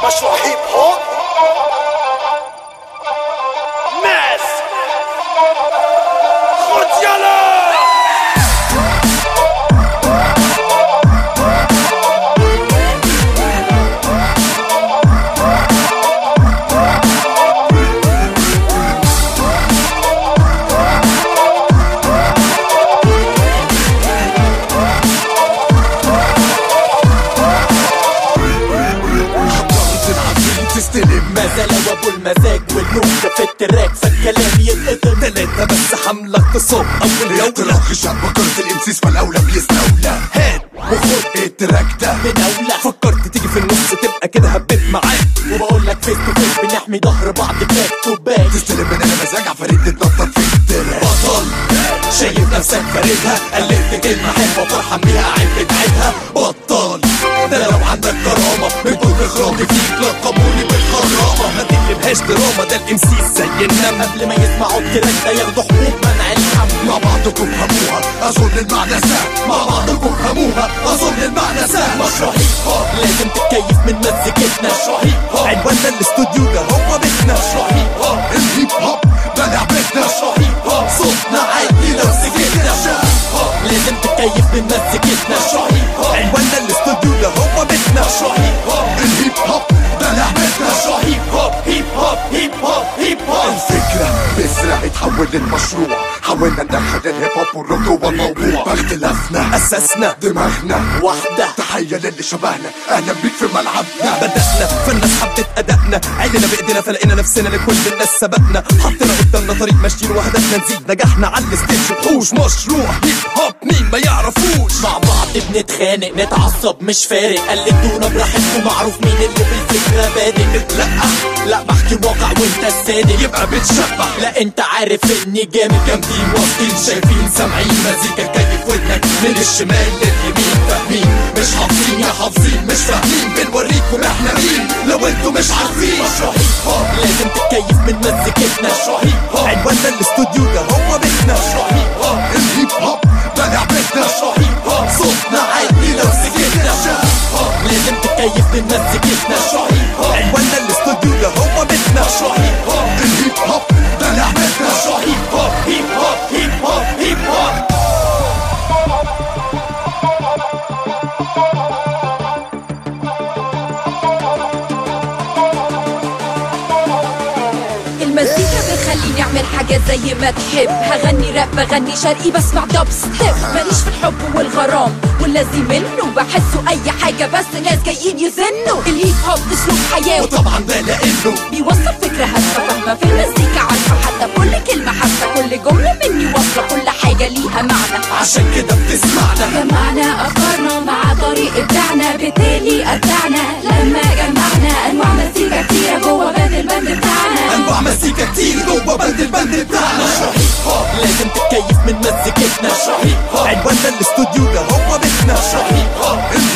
مشروع هيب هوب ناس خد يلا حضرت العفريت تستلم مازال ابو المزاج والنوم في التراك فالكلام يتقطم تلاتة بس حملة تصب أول جولة تراخي شاب بكرة الإمسيس فالأولى بيستولى هات وخد التراك ده بنولع فكرت تيجي في النص تبقى كده هبت معاك وبقول لك فيس تو فيس بنحمي ظهر بعض باك تو باك تستلم من انا مزاج عفاريت تتنطط في التراك بطل شايف نفسك فاردها قلبت كلمة حلوة فرحان بيها عين بتعيدها بطل ده لو عندك كرامة من كتر خرامي فيك لقبوني بالخرامة ما تقلبهاش دراما ده الامسيس زي النمل قبل ما يسمعوا التراك ده ياخدوا حبوب منع الحمل مع بعضكم فهموها اظن المعنى سهل مع بعضكم فهموها اظن المعنى سهل مشروع هيب هوب لازم تتكيف من مزيكتنا مشروع هيب هوب عنواننا الاستوديو ده هو بيتنا مشروع هيب هوب الهيب هوب ده لعبتنا مشروع هيب هوب صوتنا عالي لو سكتنا مشروع هيب هوب لازم تتكيف من مزيكتنا مشروع هيب هوب عنواننا الاستوديو ده هو بيتنا مشروع هيب هوب الهيب هوب ده لعبتنا مشروع هيب هوب هيب هوب هيب هوب هيب هوب الفكرة بسرعة اتحول للمشروع حاولنا ندخل الهيب هوب والروك جوه الموضوع باختلافنا اساسنا دماغنا واحدة تحية للي شبهنا اهلا بيك في ملعبنا بدأنا فالناس حبت أدائنا علينا بإيدينا فلقينا نفسنا لكل الناس سبقنا حطينا قدامنا طريق ماشيين وهدفنا نزيد نجاحنا على الستيج وحوش مشروع هيب هوب مين ما يعرفوش مع بعض بنتخانق نتعصب مش فارق قلدونا براحتكم معروف مين اللي بالفكرة بادئ لا لا بحكي واقع وانت الصادق يبقى بتشبع لا انت عارف اني جامد جامدين واصلين شايفين سامعين مزيكا كيف ودنك من الشمال لليمين فاهمين مش حافظين يا حافظين مش فاهمين بنوريكم احنا مين لو انتوا مش عارفين مشروع هيب هوب لازم تتكيف من مزيكتنا مشروع هيب هوب عنواننا الاستوديو ده هو بيتنا مشروع هيب هوب الهيب هوب ده لعبتنا مشروع هيب هوب صوتنا عالي لو سكتنا مشروع هيب هوب لازم تتكيف من مزيكتنا مشروع هيب هوب عنواننا الاستوديو ده هو بيتنا مشروع هيب هوب الهيب هوب ده لعبتنا مشروع هيب هوب هيب هوب هيب هوب هيب هوب المزيكا بتخليني اعمل حاجات زي ما تحب هغني راب بغني شرقي بسمع دب ستيب ماليش في الحب والغرام والذي منه بحسه اي حاجه بس ناس جايين يزنوا الهيب هوب اسلوب حياه وطبعا ده لانه بيوصل فكره هادفه فاهمه في المزيكا عارفه حتى كل كلمه حاسه كل جمله مني واصله كل حاجه ليها معنى عشان كده بتسمعنا جمعنا افكارنا مع طريق ابداعنا بالتالي ابدعنا لما جمعنا انواع مزيكا كتيره جوه بند البند بتاعنا انواع مزيكا كتير جوه بند البند بتاعنا مشروع هيب هوب لازم تتكيف من مزيكتنا مشروع هيب هوب عنواننا الاستوديو ده هو بيتنا مشروع هيب هوب